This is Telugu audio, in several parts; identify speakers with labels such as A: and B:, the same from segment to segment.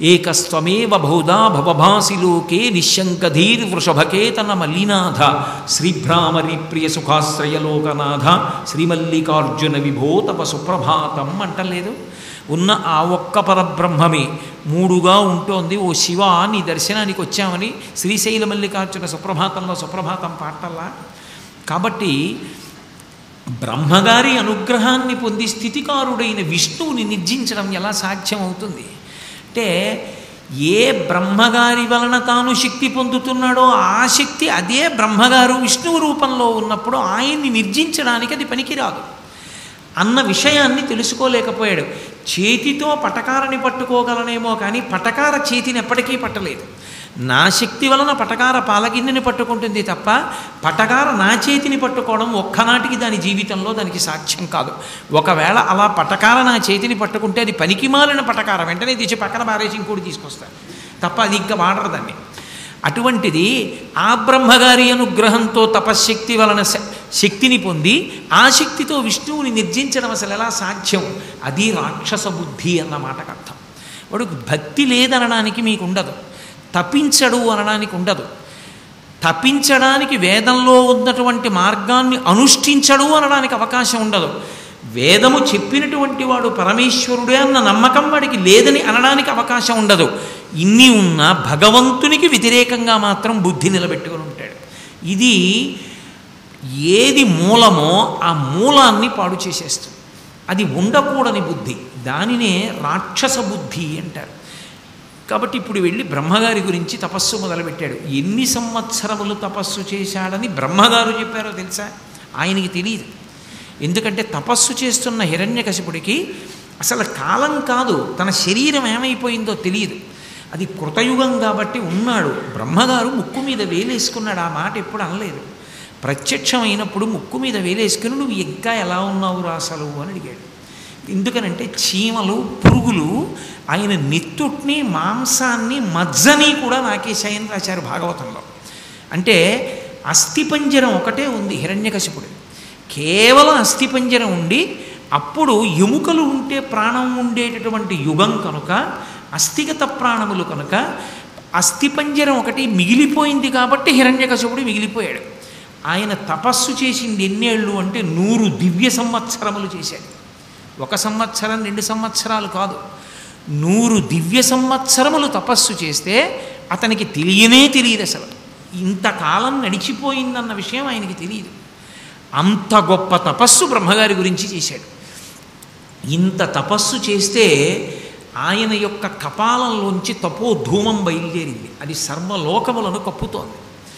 A: ఏకస్త్వమేవ బహుదా భవభాసి లోకే నిశంకధీర్ వృషభకేతన మల్లినాథ శ్రీభ్రామరి ప్రియ సుఖాశ్రయలోకనాథ శ్రీమల్లికార్జున విభో తప సుప్రభాతం అంటలేదు ఉన్న ఆ ఒక్క పరబ్రహ్మమే మూడుగా ఉంటోంది ఓ శివ నీ దర్శనానికి వచ్చామని శ్రీశైల మల్లికార్జున సుప్రభాతంలో సుప్రభాతం పాటల్లా కాబట్టి బ్రహ్మగారి అనుగ్రహాన్ని పొంది స్థితికారుడైన విష్ణువుని నిర్జించడం ఎలా సాధ్యమవుతుంది అంటే ఏ బ్రహ్మగారి వలన తాను శక్తి పొందుతున్నాడో ఆ శక్తి అదే బ్రహ్మగారు విష్ణువు రూపంలో ఉన్నప్పుడు ఆయన్ని నిర్జించడానికి అది పనికిరాదు అన్న విషయాన్ని తెలుసుకోలేకపోయాడు చేతితో పటకారని పట్టుకోగలనేమో కానీ పటకార చేతిని ఎప్పటికీ పట్టలేదు నా శక్తి వలన పటకార పాలగిన్నెని పట్టుకుంటుంది తప్ప పటకార నా చేతిని పట్టుకోవడం ఒక్కనాటికి దాని జీవితంలో దానికి సాక్ష్యం కాదు ఒకవేళ అలా పటకార నా చేతిని పట్టుకుంటే అది పనికి మాలిన పటకార వెంటనే తీసి పక్కన పారేసి ఇంకోటి తీసుకొస్తాను తప్ప అది ఇంకా వాడరు దాన్ని అటువంటిది ఆ బ్రహ్మగారి అనుగ్రహంతో తపశ్శక్తి వలన శ- శక్తిని పొంది ఆ శక్తితో విష్ణువుని నిర్జించడం అసలు ఎలా సాధ్యం అది రాక్షస బుద్ధి అన్న మాటకు అర్థం వాడు భక్తి లేదనడానికి మీకు ఉండదు తపించడు అనడానికి ఉండదు తపించడానికి వేదంలో ఉన్నటువంటి మార్గాన్ని అనుష్ఠించడు అనడానికి అవకాశం ఉండదు వేదము చెప్పినటువంటి వాడు పరమేశ్వరుడే అన్న నమ్మకం వాడికి లేదని అనడానికి అవకాశం ఉండదు ఇన్ని ఉన్న భగవంతునికి వ్యతిరేకంగా మాత్రం బుద్ధి నిలబెట్టుకుని ఉంటాడు ఇది ఏది మూలమో ఆ మూలాన్ని పాడు చేసేస్తుంది అది ఉండకూడని బుద్ధి దానినే రాక్షస బుద్ధి అంటారు కాబట్టి ఇప్పుడు వెళ్ళి బ్రహ్మగారి గురించి తపస్సు మొదలుపెట్టాడు ఎన్ని సంవత్సరములు తపస్సు చేశాడని బ్రహ్మగారు చెప్పారో తెలుసా ఆయనకి తెలియదు ఎందుకంటే తపస్సు చేస్తున్న హిరణ్యకశిపుడికి అసలు కాలం కాదు తన శరీరం ఏమైపోయిందో తెలియదు అది కృతయుగం కాబట్టి ఉన్నాడు బ్రహ్మగారు ముక్కు మీద వేలేసుకున్నాడు ఆ మాట ఎప్పుడు అనలేదు ప్రత్యక్షమైనప్పుడు ముక్కు మీద వేలేసుకుని నువ్వు ఇంకా ఎలా ఉన్నావు అసలు అని అడిగాడు ఎందుకనంటే చీమలు పురుగులు ఆయన నెత్తుట్ని మాంసాన్ని మజ్జని కూడా నాకేశాయని రాశారు భాగవతంలో అంటే అస్థిపంజరం ఒకటే ఉంది హిరణ్యకశిపుడు కేవలం అస్థిపంజరం ఉండి అప్పుడు ఎముకలు ఉంటే ప్రాణం ఉండేటటువంటి యుగం కనుక అస్థిగత ప్రాణములు కనుక అస్థిపంజరం ఒకటి మిగిలిపోయింది కాబట్టి హిరణ్యకశిపుడు మిగిలిపోయాడు ఆయన తపస్సు చేసింది ఎన్నేళ్ళు అంటే నూరు దివ్య సంవత్సరములు చేశాడు ఒక సంవత్సరం రెండు సంవత్సరాలు కాదు నూరు దివ్య సంవత్సరములు తపస్సు చేస్తే అతనికి తెలియనే తెలియదు అసలు ఇంతకాలం నడిచిపోయిందన్న విషయం ఆయనకి తెలియదు అంత గొప్ప తపస్సు బ్రహ్మగారి గురించి చేశాడు ఇంత తపస్సు చేస్తే ఆయన యొక్క కపాలంలోంచి తపో ధూమం బయలుదేరింది అది సర్వలోకములను కప్పుతోంది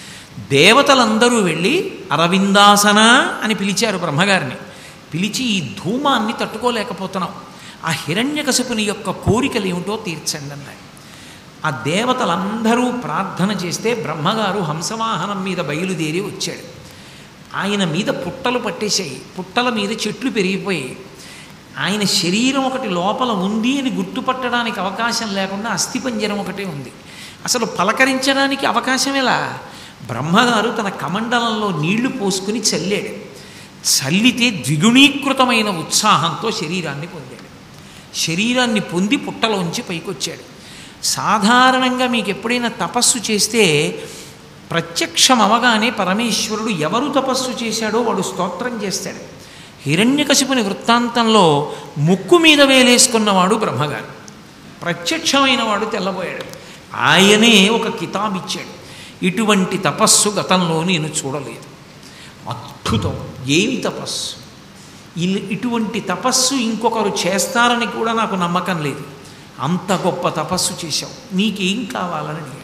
A: దేవతలందరూ వెళ్ళి అరవిందాసన అని పిలిచారు బ్రహ్మగారిని పిలిచి ఈ ధూమాన్ని తట్టుకోలేకపోతున్నాం ఆ హిరణ్యకశపుని యొక్క కోరికలు ఏమిటో తీర్చండి అన్నాడు ఆ దేవతలందరూ ప్రార్థన చేస్తే బ్రహ్మగారు హంసవాహనం మీద బయలుదేరి వచ్చాడు ఆయన మీద పుట్టలు పట్టేశాయి పుట్టల మీద చెట్లు పెరిగిపోయాయి ఆయన శరీరం ఒకటి లోపల ఉంది అని గుర్తుపట్టడానికి అవకాశం లేకుండా అస్థిపంజరం ఒకటే ఉంది అసలు పలకరించడానికి అవకాశం ఎలా బ్రహ్మగారు తన కమండలంలో నీళ్లు పోసుకుని చల్లాడు చల్లితే ద్విగుణీకృతమైన ఉత్సాహంతో శరీరాన్ని పొందాడు శరీరాన్ని పొంది పుట్టలోంచి పైకొచ్చాడు సాధారణంగా మీకు ఎప్పుడైనా తపస్సు చేస్తే ప్రత్యక్షం అవగానే పరమేశ్వరుడు ఎవరు తపస్సు చేశాడో వాడు స్తోత్రం చేస్తాడు హిరణ్యకశిపుని వృత్తాంతంలో ముక్కు మీద వేలేసుకున్నవాడు బ్రహ్మగారు ప్రత్యక్షమైన వాడు తెల్లబోయాడు ఆయనే ఒక కితాబ్ ఇచ్చాడు ఇటువంటి తపస్సు గతంలో నేను చూడలేదు అద్భుతం ఏమి తపస్సు ఇల్- ఇటువంటి తపస్సు ఇంకొకరు చేస్తారని కూడా నాకు నమ్మకం లేదు అంత గొప్ప తపస్సు చేశావు నీకేం కావాలని అడిగాడు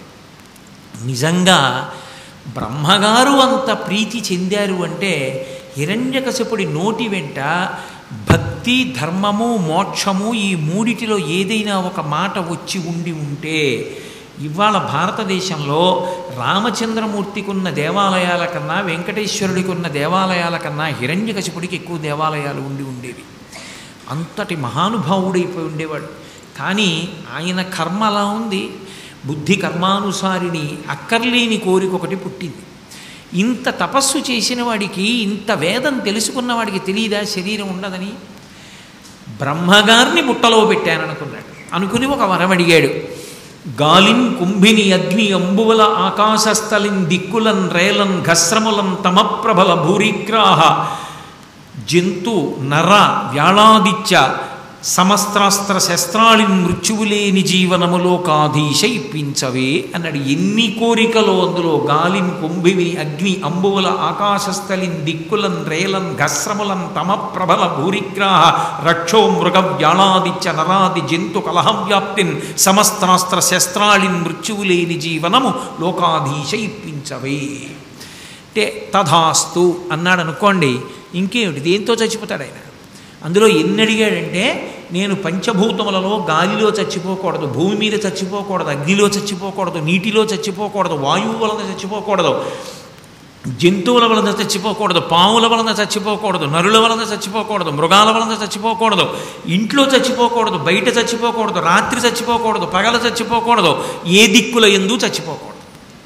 A: నిజంగా బ్రహ్మగారు అంత ప్రీతి చెందారు అంటే హిరణ్యకశపుడి నోటి వెంట భక్తి ధర్మము మోక్షము ఈ మూడిటిలో ఏదైనా ఒక మాట వచ్చి ఉండి ఉంటే ఇవాళ భారతదేశంలో రామచంద్రమూర్తికి ఉన్న దేవాలయాల కన్నా వెంకటేశ్వరుడికి ఉన్న దేవాలయాల కన్నా హిరణ్యకశిపుడికి ఎక్కువ దేవాలయాలు ఉండి ఉండేవి అంతటి మహానుభావుడైపోయి ఉండేవాడు కానీ ఆయన కర్మ అలా ఉంది బుద్ధి కర్మానుసారిని అక్కర్లేని కోరిక ఒకటి పుట్టింది ఇంత తపస్సు చేసిన వాడికి ఇంత వేదం తెలుసుకున్న వాడికి తెలియదా శరీరం ఉండదని బ్రహ్మగారిని బుట్టలో పెట్టాననుకున్నాడు అనుకుని ఒక వరం అడిగాడు గాలిన్ కుంభిని అగ్ని అంబువల ఆకాశస్థలిన్ దిక్కులన్ రేలన్ ఘస్రములం తమప్రబల భూరిగ్రాహ జంతు నర వ్యాళాదిత్య సమస్త్రాస్త్ర శస్త్రాళిన్ మృత్యువులేని జీవనములో కాధీశ ఇప్పించవే అన్నాడు ఎన్ని కోరికలో అందులో గాలిన్ కుంభిని అగ్ని అంబువుల ఆకాశస్థలిన్ దిక్కులన్ రేలన్ ఘస్రములం తమ ప్రబల భూరిగ్రాహ రక్షో మృగ వ్యాళాదిత్య నరాది జంతు కలహం వ్యాప్తిన్ సమస్త్రాస్త్ర శస్త్రాళిన్ మృత్యువులేని జీవనము లోకాధీశ ఇప్పించవే అంటే తథాస్తు అన్నాడు అనుకోండి ఇంకేమిటి దేంతో చచ్చిపోతాడు ఆయన అందులో ఎన్ని అడిగాడంటే నేను పంచభూతములలో గాలిలో చచ్చిపోకూడదు భూమి మీద చచ్చిపోకూడదు అగ్నిలో చచ్చిపోకూడదు నీటిలో చచ్చిపోకూడదు వాయువు వలన చచ్చిపోకూడదు జంతువుల వలన చచ్చిపోకూడదు పాముల వలన చచ్చిపోకూడదు నరుల వలన చచ్చిపోకూడదు మృగాల వలన చచ్చిపోకూడదు ఇంట్లో చచ్చిపోకూడదు బయట చచ్చిపోకూడదు రాత్రి చచ్చిపోకూడదు పగల చచ్చిపోకూడదు ఏ దిక్కుల ఎందు చచ్చిపోకూడదు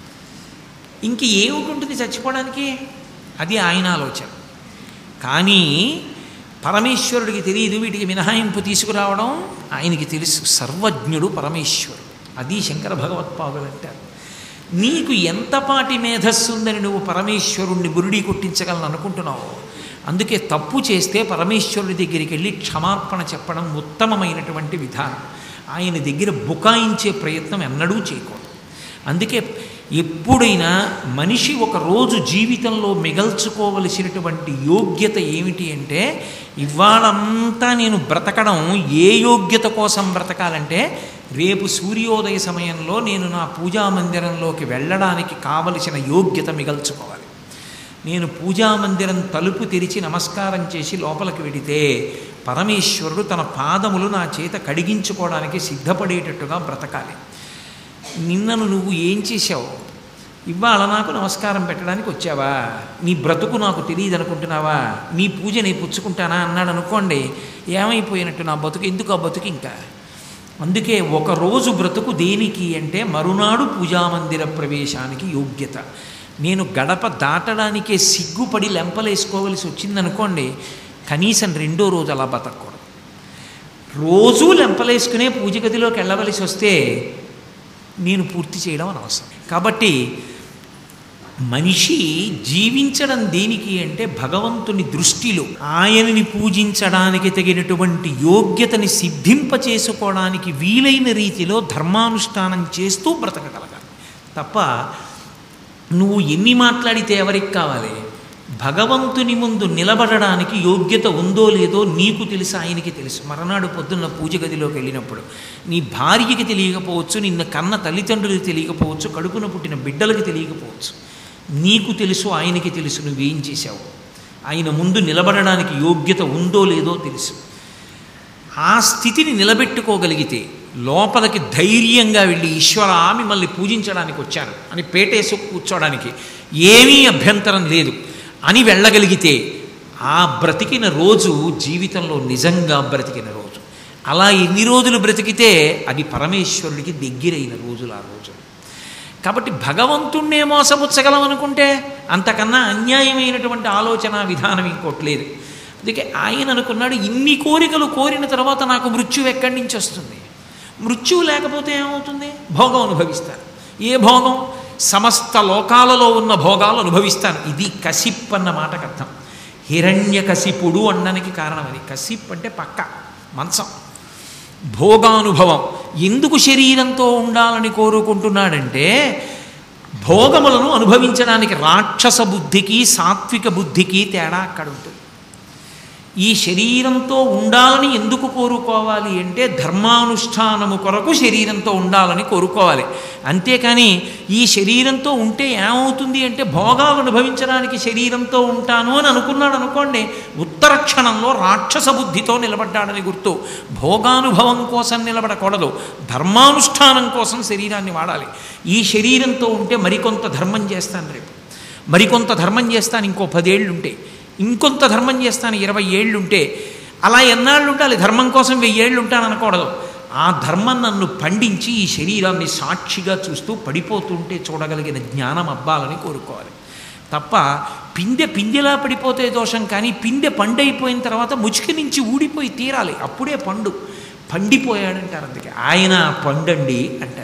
A: ఇంక ఏమిటి చచ్చిపోవడానికి అది ఆయన ఆలోచన కానీ పరమేశ్వరుడికి తెలియదు వీటికి మినహాయింపు తీసుకురావడం ఆయనకి తెలుసు సర్వజ్ఞుడు పరమేశ్వరుడు అది శంకర భగవత్పాదులు అంటారు నీకు ఎంతపాటి మేధస్సు ఉందని నువ్వు పరమేశ్వరుణ్ణి బురుడి కొట్టించగలను అనుకుంటున్నావు అందుకే తప్పు చేస్తే పరమేశ్వరుడి దగ్గరికి వెళ్ళి క్షమార్పణ చెప్పడం ఉత్తమమైనటువంటి విధానం ఆయన దగ్గర బుకాయించే ప్రయత్నం ఎన్నడూ చేయకూడదు అందుకే ఎప్పుడైనా మనిషి ఒక రోజు జీవితంలో మిగల్చుకోవలసినటువంటి యోగ్యత ఏమిటి అంటే ఇవాళంతా నేను బ్రతకడం ఏ యోగ్యత కోసం బ్రతకాలంటే రేపు సూర్యోదయ సమయంలో నేను నా పూజా మందిరంలోకి వెళ్ళడానికి కావలసిన యోగ్యత మిగల్చుకోవాలి నేను పూజా మందిరం తలుపు తెరిచి నమస్కారం చేసి లోపలికి వెడితే పరమేశ్వరుడు తన పాదములు నా చేత కడిగించుకోవడానికి సిద్ధపడేటట్టుగా బ్రతకాలి నిన్నను నువ్వు ఏం చేశావు ఇవాళ నాకు నమస్కారం పెట్టడానికి వచ్చావా నీ బ్రతుకు నాకు తెలియదు అనుకుంటున్నావా నీ పూజ నేను పుచ్చుకుంటానా అన్నాడు అనుకోండి ఏమైపోయినట్టు నా బతుకు ఎందుకు ఆ బతుకు ఇంకా అందుకే ఒక రోజు బ్రతుకు దేనికి అంటే మరునాడు పూజామందిర ప్రవేశానికి యోగ్యత నేను గడప దాటడానికే సిగ్గుపడి లెంపలేసుకోవలసి వచ్చిందనుకోండి కనీసం రెండో రోజు అలా బతకూడదు రోజూ లెంపలేసుకునే పూజ గదిలోకి వెళ్ళవలసి వస్తే నేను పూర్తి చేయడం అనవసరం కాబట్టి మనిషి జీవించడం దేనికి అంటే భగవంతుని దృష్టిలో ఆయనని పూజించడానికి తగినటువంటి యోగ్యతని సిద్ధింపచేసుకోవడానికి వీలైన రీతిలో ధర్మానుష్ఠానం చేస్తూ బ్రతకగలగాలి తప్ప నువ్వు ఎన్ని మాట్లాడితే ఎవరికి కావాలి భగవంతుని ముందు నిలబడడానికి యోగ్యత ఉందో లేదో నీకు తెలుసు ఆయనకి తెలుసు మరనాడు పొద్దున్న పూజ గదిలోకి వెళ్ళినప్పుడు నీ భార్యకి తెలియకపోవచ్చు నిన్న కన్న తల్లిదండ్రులకు తెలియకపోవచ్చు కడుపున పుట్టిన బిడ్డలకు తెలియకపోవచ్చు నీకు తెలుసు ఆయనకి తెలుసు నువ్వేం చేశావు ఆయన ముందు నిలబడడానికి యోగ్యత ఉందో లేదో తెలుసు ఆ స్థితిని నిలబెట్టుకోగలిగితే లోపలికి ధైర్యంగా వెళ్ళి ఈశ్వర మిమ్మల్ని పూజించడానికి వచ్చాను అని పేటేసు కూర్చోడానికి ఏమీ అభ్యంతరం లేదు అని వెళ్ళగలిగితే ఆ బ్రతికిన రోజు జీవితంలో నిజంగా బ్రతికిన రోజు అలా ఎన్ని రోజులు బ్రతికితే అది పరమేశ్వరుడికి దగ్గరైన రోజులు ఆ రోజు కాబట్టి భగవంతుణ్ణే మోసపుచ్చగలం అనుకుంటే అంతకన్నా అన్యాయమైనటువంటి ఆలోచన విధానం ఇంకోటి లేదు అందుకే ఆయన అనుకున్నాడు ఇన్ని కోరికలు కోరిన తర్వాత నాకు మృత్యువు ఎక్కడి నుంచి వస్తుంది మృత్యువు లేకపోతే ఏమవుతుంది భోగం అనుభవిస్తాను ఏ భోగం సమస్త లోకాలలో ఉన్న భోగాలు అనుభవిస్తాను ఇది కసిప్ అన్న మాటకు అర్థం హిరణ్య కసిపుడు అనడానికి కారణం అది కసిప్ అంటే పక్క మంచం భోగానుభవం ఎందుకు శరీరంతో ఉండాలని కోరుకుంటున్నాడంటే భోగములను అనుభవించడానికి రాక్షస బుద్ధికి సాత్విక బుద్ధికి తేడా అక్కడ ఉంటుంది ఈ శరీరంతో ఉండాలని ఎందుకు కోరుకోవాలి అంటే ధర్మానుష్ఠానము కొరకు శరీరంతో ఉండాలని కోరుకోవాలి అంతేకాని ఈ శరీరంతో ఉంటే ఏమవుతుంది అంటే భోగాలు అనుభవించడానికి శరీరంతో ఉంటాను అని అనుకున్నాడు అనుకోండి ఉత్తర క్షణంలో రాక్షస బుద్ధితో నిలబడ్డాడని గుర్తు భోగానుభవం కోసం నిలబడకూడదు ధర్మానుష్ఠానం కోసం శరీరాన్ని వాడాలి ఈ శరీరంతో ఉంటే మరికొంత ధర్మం చేస్తాను రేపు మరికొంత ధర్మం చేస్తాను ఇంకో పదేళ్ళు ఉంటే ఇంకొంత ధర్మం చేస్తాను ఇరవై ఏళ్ళు ఉంటే అలా ఎన్నాళ్ళు ఉండాలి ధర్మం కోసం వెయ్యేళ్ళు ఉంటాను అనకూడదు ఆ ధర్మం నన్ను పండించి ఈ శరీరాన్ని సాక్షిగా చూస్తూ పడిపోతుంటే చూడగలిగిన జ్ఞానం అబ్బాలని కోరుకోవాలి తప్ప పిందె పిందెలా పడిపోతే దోషం కానీ పిందె పండైపోయిన తర్వాత ముచికి నుంచి ఊడిపోయి తీరాలి అప్పుడే పండు పండిపోయాడంటారు అందుకే ఆయన పండండి అంటారు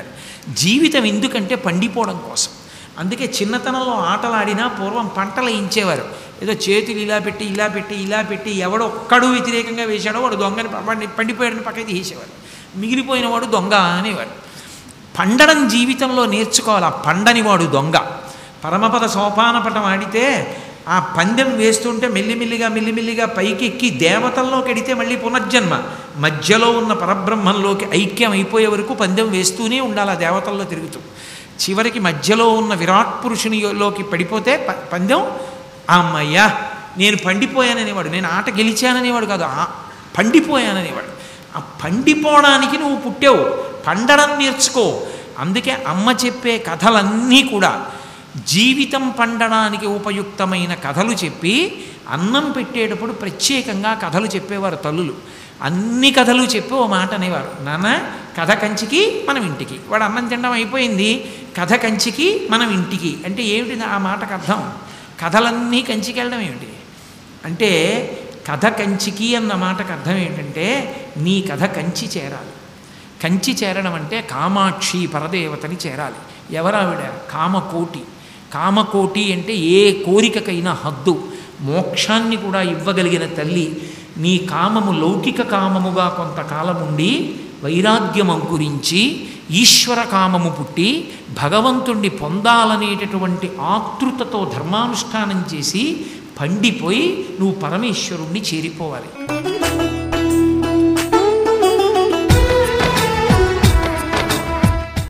A: జీవితం ఎందుకంటే పండిపోవడం కోసం అందుకే చిన్నతనంలో ఆటలాడినా పూర్వం పంటలు వేయించేవారు ఏదో చేతులు ఇలా పెట్టి ఇలా పెట్టి ఇలా పెట్టి ఎవడో ఒక్కడు వ్యతిరేకంగా వేశాడో వాడు దొంగని పండి పండిపోయాడని పక్కకి తీసేవారు మిగిలిపోయిన వాడు దొంగ అనేవారు పండడం జీవితంలో నేర్చుకోవాలి ఆ పండని వాడు దొంగ పరమపద సోపానపటం ఆడితే ఆ పందెం వేస్తుంటే మెల్లిమెల్లిగా మెల్లిమెల్లిగా పైకి ఎక్కి దేవతల్లోకి ఎడితే మళ్ళీ పునర్జన్మ మధ్యలో ఉన్న పరబ్రహ్మంలోకి ఐక్యం అయిపోయే వరకు పందెం వేస్తూనే ఉండాలి ఆ దేవతల్లో తిరుగుతూ చివరికి మధ్యలో ఉన్న విరాట్ పురుషునిలోకి పడిపోతే ప- పందెం అమ్మయ్యా నేను పండిపోయాననేవాడు నేను ఆట గెలిచాననేవాడు కాదు ఆ పండిపోయాననేవాడు ఆ పండిపోవడానికి నువ్వు పుట్టావు పండడం నేర్చుకో అందుకే అమ్మ చెప్పే కథలన్నీ కూడా జీవితం పండడానికి ఉపయుక్తమైన కథలు చెప్పి అన్నం పెట్టేటప్పుడు ప్రత్యేకంగా కథలు చెప్పేవారు తల్లులు అన్ని కథలు చెప్పి ఓ మాట అనేవారు నాన్న కథ కంచికి మనం ఇంటికి వాడు అన్నం తినడం అయిపోయింది కథ కంచికి మనం ఇంటికి అంటే ఏమిటి ఆ మాటకు అర్థం కథలన్నీ కంచికి వెళ్ళడం ఏమిటి అంటే కథ కంచికి అన్న మాటకు అర్థం ఏంటంటే నీ కథ కంచి చేరాలి కంచి చేరడం అంటే కామాక్షి పరదేవతని చేరాలి ఎవరావిడ కామకోటి కామకోటి అంటే ఏ కోరికకైనా హద్దు మోక్షాన్ని కూడా ఇవ్వగలిగిన తల్లి నీ కామము లౌకిక కామముగా కొంతకాలం ఉండి వైరాగ్యం అంకురించి ఈశ్వర కామము పుట్టి భగవంతుణ్ణి పొందాలనేటటువంటి ఆతృతతో ధర్మానుష్ఠానం చేసి పండిపోయి నువ్వు పరమేశ్వరుణ్ణి చేరిపోవాలి